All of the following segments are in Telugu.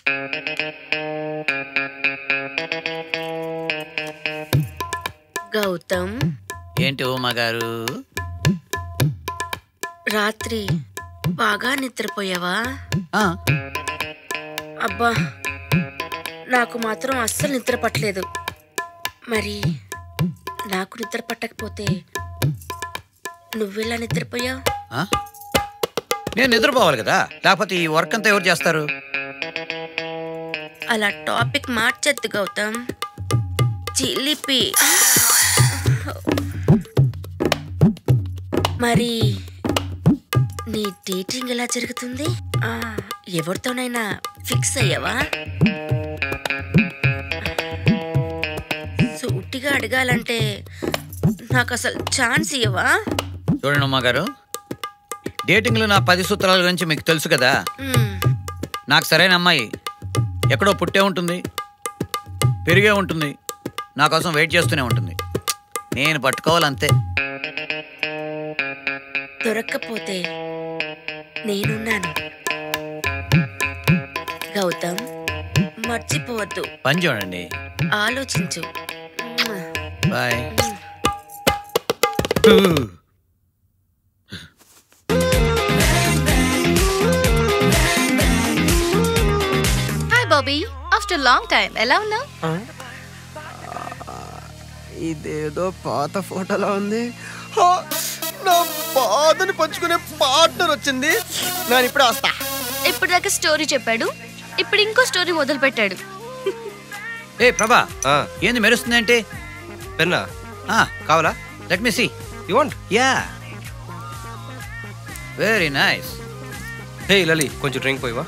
గౌతమ్ ఏంటి ఉమా గారు రాత్రి బాగా నిద్రపోయావా ఆ, అబ్బా నాకు మాత్రం అస్సలు నిద్ర పట్టలేదు మరి నాకు నిద్ర పట్టకపోతే నువ్వెలా నిద్రపోయావు ఆ? నేను నిద్రపోవాలి కదా లేకపోతే ఈ వర్క్ అంతా ఎవరు చేస్తారు అలా టాపిక్ మార్చద్దు గౌతమ్ చిలిపి మరి నీ డేటింగ్ ఎలా జరుగుతుంది ఆ, ఎవరితోనైనా ఫిక్స్ అయ్యావా సూటిగా అడగాలంటే నాకు అసలు ఛాన్స్ ఇవ్వవా చూడండి ఉమా గారు డేటింగ్లో నా పది సూత్రాల గురించి మీకు తెలుసు కదా మ్మ్. నాకు సరైన అమ్మాయి ఎక్కడో పుట్టే ఉంటుంది పెరిగే ఉంటుంది నా కోసం వెయిట్ చేస్తూనే ఉంటుంది నేను పట్టుకోవాలంతే దొరక్కపోతే నేనున్నాను గౌతమ్ మర్చిపోవద్దు పని చూడండి ఆలోచించు bye hi Bobby after long time ఎలా ఉన్నావు ఇదేదో పాత ఫోటోలో ఉంది హా, నా బాధని పంచుకునే పార్ట్నర్ వచ్చింది నేను ఇప్పుడే వస్తా ఇప్పుడు దాకా స్టోరీ చెప్పాడు ఇప్పుడు ఇంకో స్టోరీ మొదలు పెట్టాడు ఏ ప్రభా ఆ, ఏంది మెరుస్తుందేంటి పెన్నా కావాలా let me see you want yeah very nice hey Lali కొంచెం డ్రింక్ పోయివా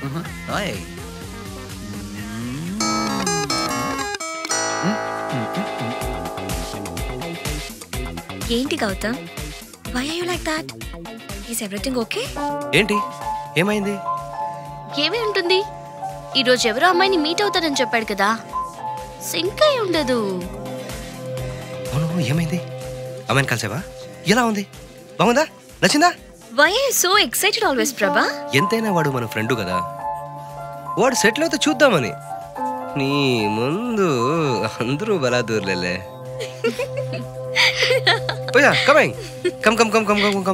ఏంటి Gautam why are you like that is everything okay ఏంటి ఏమైంది ఏమి ఉంటుంది ఈ రోజు ఎవరో అమ్మాయిని మీట్ అవుతానని చెప్పాడు కదా సింక్ అయి ఉండదు అవును ఏమైంది అమ్మాయిని కలిసావా ఎలా ఉంది బాగుందా నచ్చిందా why are so excited always Prabha ఎంతైనా వాడు మన ఫ్రెండ్ కదా వాడు సెటిల్ అయితే చూద్దామని నీ ముందు అందరూ బలాదూర్లేలే పోయా coming come come come come come come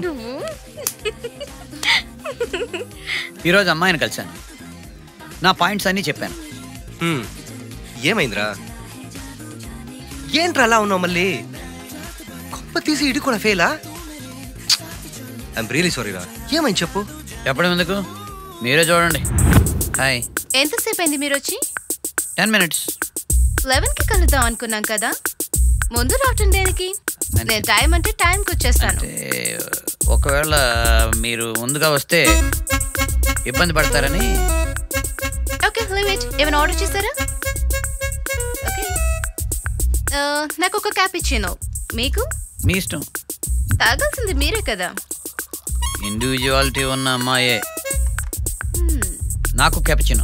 ఈరోజు అమ్మాయిని కలిశాను నా పాయింట్స్ అన్నీ చెప్పాను హ్మ్. ఏమైందిరా ఏంట్రా అలా ఉన్నావు మళ్ళీ గొప్ప తీసి ఇడి కూడా ఫెయిలా ఐఎమ్ రియలీ సారీ రా ఏమైంది చెప్పు చెప్పడం ఎందుకు మీరే చూడండి హాయ్ ఎంతసేపు అయింది మీరు వచ్చి టెన్ మినిట్స్ లెవెన్ కి కలుద్దాం అనుకున్నాం కదా ముందు రావటం దేనికి నేను టైం అంటే టైంకి వచ్చేస్తాను అంటే ఒకవేళ మీరు ముందుగా వస్తే ఇబ్బంది పడతారని ఓకే లిమిట్ ఏమైనా ఆర్డర్ చేశారా ఓకే ఆ, నాకు ఒక క్యాప్ ఇచ్చాను మీకు మీ ఇష్టం తాగాల్సింది మీరే కదా ఇండివిజువాలిటీ ఉన్న అమ్మాయే Hmm. నాకు కెపచిను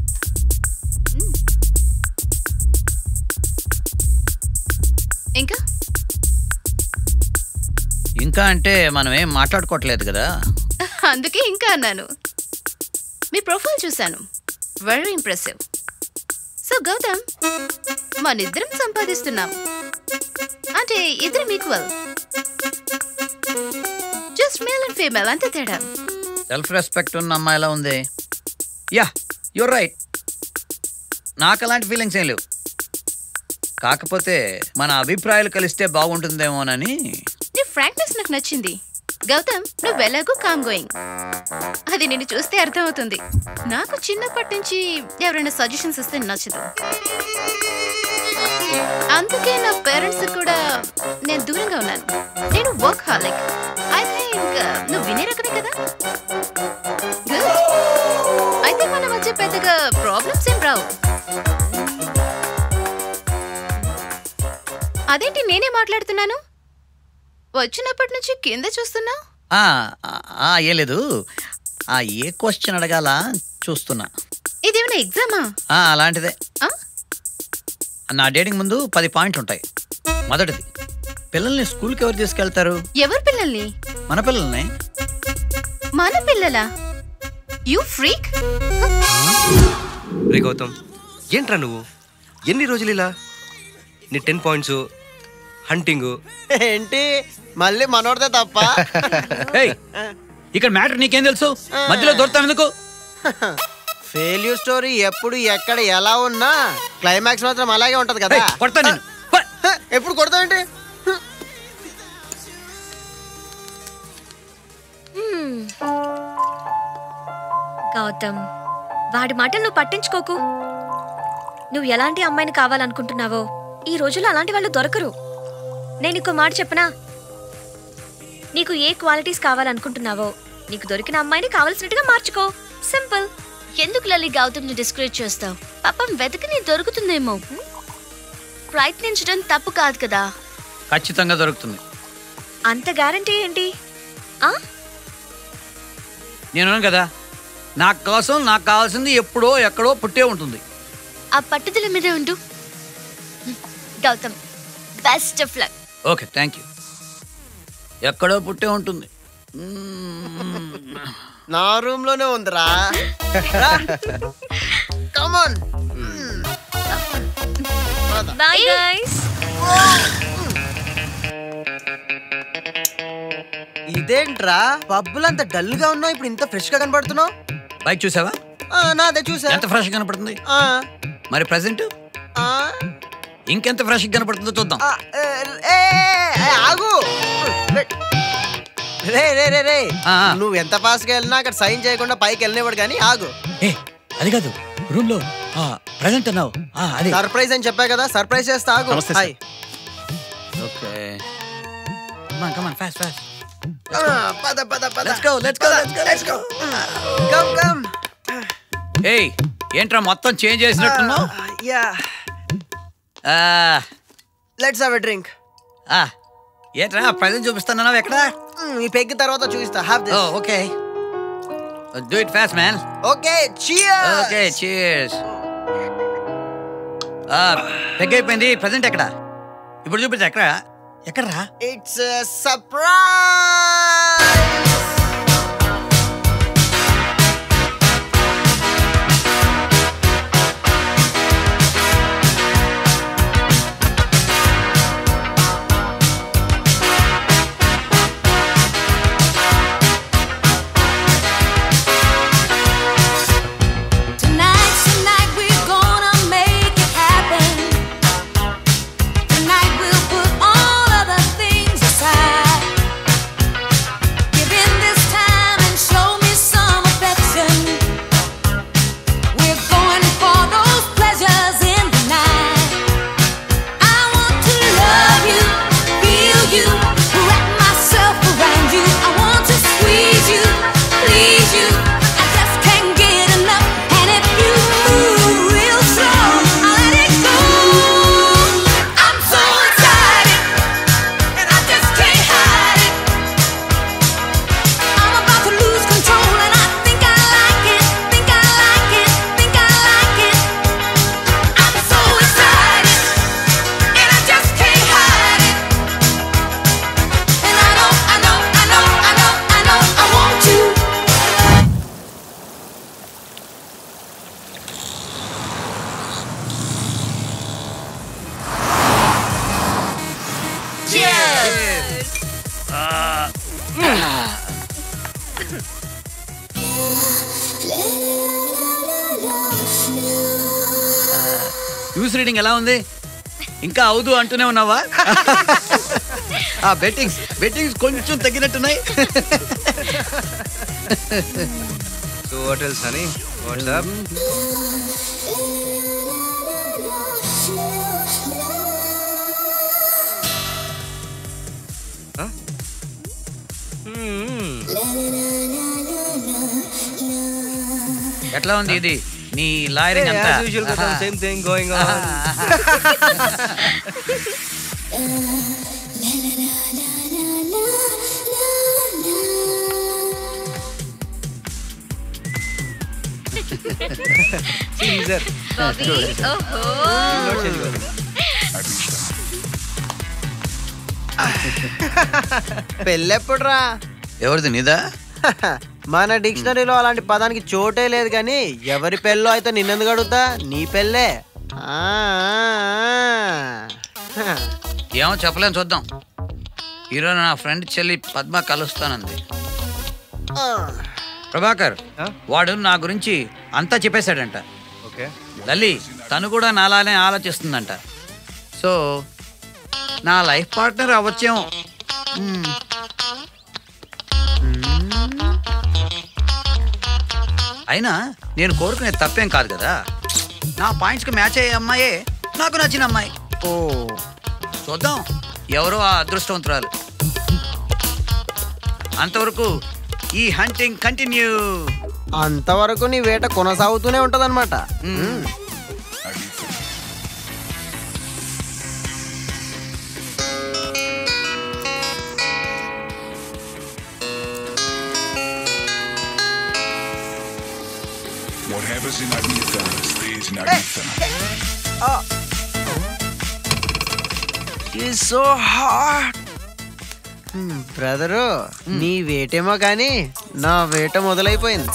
ఇంకా ఇంకా అంటే మనం ఏం మాట్లాడుకోవట్లేదు కదా అందుకే ఇంకా అన్నాను మీ ప్రొఫైల్ చూశాను వెరీ ఇంప్రెసివ్ సో గౌతమ్ మనిద్దరం సంపాదిస్తున్నాం అంటే ఇద్దరం equal just male and female అంతే తేడా సెల్ఫ్ రెస్పెక్ట్ ఉన్న అమ్మాయి ఎలా ఉంది యా యువర్ రైట్ నాకు అలాంటి ఫీలింగ్స్ ఏం లేవు కాకపోతే మన అభిప్రాయాలు కలిస్తే బాగుంటుందేమోనని నీ ఫ్రాంక్నెస్ నాకు నచ్చింది గౌతమ్ నువ్వు ఎలాగో కామ్ గోయింగ్ అది నిన్ను చూస్తే అర్థమవుతుంది నాకు చిన్నప్పటి నుంచి ఎవరైనా సజెషన్స్ ఇస్తే నచ్చదు అందుకే నా పేరెంట్స్ కూడా నేను దూరంగా ఉన్నాను నేను వర్క్ హాలిక్ ఐ థింక్ నువ్వు వినే రకమే కదా గుడ్ అయితే మన మధ్య పెద్దగా ప్రాబ్లమ్స్ ఏం రావు అదేంటి నేనే మాట్లాడుతున్నాను వచ్చినప్పటి నుంచి కింద చూస్తున్నా ఆ, ఆ, ఆ, ఏం లేదు ఆ ఏ క్వశ్చన్ అడగాల చూస్తున్నా ఇదేమైనా ఎగ్జామా ఆ, అలాంటిదే ఆ? నా డేటింగ్ ముందు పది పాయింట్లు ఉంటాయి మొదటిది పిల్లల్ని స్కూల్కి ఎవరు తీసుకెళ్తారు ఎవరి పిల్లల్ని మన పిల్లల్ని మన పిల్లలా యు ఫ్రీక్ రే గౌతమ్ ఏంట్రా నువ్వు ఎన్ని రోజులు ఇలా నీ టెన్ పాయింట్స్ హంటింగ్ ఏంటి మళ్ళీ మనోడితే తప్ప ఏయ్ ఇక్కడ మ్యాటర్ నీకేం తెలుసు మధ్యలో దొరుకుతాం ఎందుకు ఫెయిల్యూర్ స్టోరీ ఎప్పుడు ఎక్కడ ఎలా ఉన్నా క్లైమాక్స్ మాత్రం అలాగే ఉంటది కదా ఏయ్, కొడతా నేను పో. హ, ఎప్పుడు కొడతావేంటి హ, గౌతమ్ వాడి మాటలు నువ్వు పట్టించుకోకు నువ్వు ఎలాంటి అమ్మాయిని కావాలనుకుంటున్నావో ఈ రోజుల్లో అలాంటి వాళ్ళు దొరకరు నేను ఇంకో మాట చెప్పనా నీకు ఏ క్వాలిటీస్ కావాలనుకుంటున్నావో నీకు దొరికిన అమ్మాయిని కావలసినట్టుగా మార్చుకో సింపుల్ ఎందుకు లలి గౌతమ్ ని డిస్కరేజ్ చేస్తావు పాపం వెతికి నీ దొరుకుతుందేమో ప్రయత్నించడం తప్పు కాదు కదా ఖచ్చితంగా దొరుకుతుంది అంత గ్యారంటీ ఏంటి ఆ నేను కదా నాకు కోసం నాకు కావాల్సింది ఎప్పుడో ఎక్కడో పుట్టే ఉంటుంది ఆ పట్టుదల మీదే ఉండు Gautam best of luck okay thank you ఎక్కడో పుట్టే ఉంటుంది మ్మ్. నా రూమ్ లోనే ఉందిరా కమాన్ బాయ్ గైస్ ఇదేంట్రా పబ్బులంత డల్ గా ఉన్నావు ఇప్పుడు ఇంత ఫ్రెష్ గా కనబడుతున్నావు బైక్ చూసావా ఆ, నాదే చూసా ఎంత ఫ్రెష్ కనపడుతుంది ఆ, మరి ప్రజెంట్ ఆ, ఇంకెంత ఫ్రెష్ కనపడుతుందో చూద్దాం ఆ, ఏ, ఏ, ఏ, ఆగు రే రే రే రే ఆ, ఆ. నువ్వు ఎంత ఫాస్ట్ గా వెళ్ళినా అక్కడ సైన్ చేయకుండా పైకి వెళ్ళినవాడు కానీ ఆగు ఏ అది కాదు రూమ్ లో ప్రజెంట్ అన్నావు ఆ, అదే సర్ప్రైజ్ అని చెప్పా కదా సర్ప్రైజ్ చేస్తా ఆగు నమస్తే, sir. Hi. Okay come on come on fast fast ఆ, పద పద పద let's go let's go let's go come come ఏయ్ ఏంట్రా మొత్తం చేంజ్ చేసినట్టున్నావు యా ఆ, లెట్స్ హావ్ ఎ డ్రింక్ ఆ, ఏంట్రా ప్రజెంట్ చూపిస్తున్నావు ఎక్కడ ఈ పెగ్ తర్వాత చూపిస్తా have oh this okay do it fast man okay cheer okay cheers peg అయిపోయింది ప్రజెంట్ ఎక్కడ ఇప్పుడు చూపించు ఎక్కడ ఎక్కడరా it's surprise Tonight, tonight we're gonna make it happen. Tonight we'll put all of the things aside. Give in this time and show me some affection. We're going for those pleasures in the night. I want to love you, feel you, wrap myself around you. I want to squeeze you, please you. I just can't get enough. And if you move real slow, I'll let it go. I'm so excited, and I just can't hide it. I'm about to lose control, and I think I like it, think I like it, think I like it. I'm so excited, and I just can't hide it. And I know, I know, I know, I know, I know, I want you. News reading ఎలా ఉంది ఇంకా అవుదు అంటూనే ఉన్నావా ఆ బెట్టింగ్స్ బెట్టింగ్స్ కొంచెం తగ్గినట్టున్నాయి సో హోటల్స్ అని వాట్సాప్ ఎట్లా ఉంది ఇది నీ లాయరింగ్ అంతా same thing going on teaser Bobby ఓహో నోట్ చేసుకోవాలి పెళ్ళెప్పుడు రా ఎవరిది నీదా మన డిక్షనరీలో అలాంటి పదానికి చోటే లేదు కానీ ఎవరి పెళ్ళో అయితే నిన్నెందుకు అడుగుతా నీ పెళ్ళే ఆ, ఆ, ఆ. ఏమో చెప్పలేం చూద్దాం ఈరోజు నా ఫ్రెండ్ చెల్లి పద్మ కలుస్తానంది ప్రభాకర్ ఆ? వాడు నా గురించి అంతా చెప్పేశాడంట ఓకే లలి తను కూడా నాలానే ఆలోచిస్తుందంట సో నా లైఫ్ పార్ట్నర్ అవ్వచ్చేమో మ్మ్. అయినా నేను కోరుకునేది తప్పేం కాదు కదా నా పాయింట్స్కి మ్యాచ్ అయ్యే అమ్మాయే నాకు నచ్చిన అమ్మాయి ఓ చూద్దాం ఎవరో ఆ అదృష్టవంతురాలు అంతవరకు ఈ హంటింగ్ కంటిన్యూ అంతవరకు నీ వేట కొనసాగుతూనే ఉంటదన్నమాట మ్మ్. What happens in Ibiza stays in Ibiza. So hot brother నీ వేటేమో కానీ నా వేట మొదలైపోయింది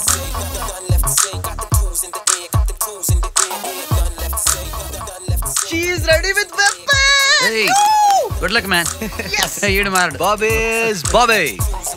ready with good luck man ఈడు మారడు బాబేస్ బాబే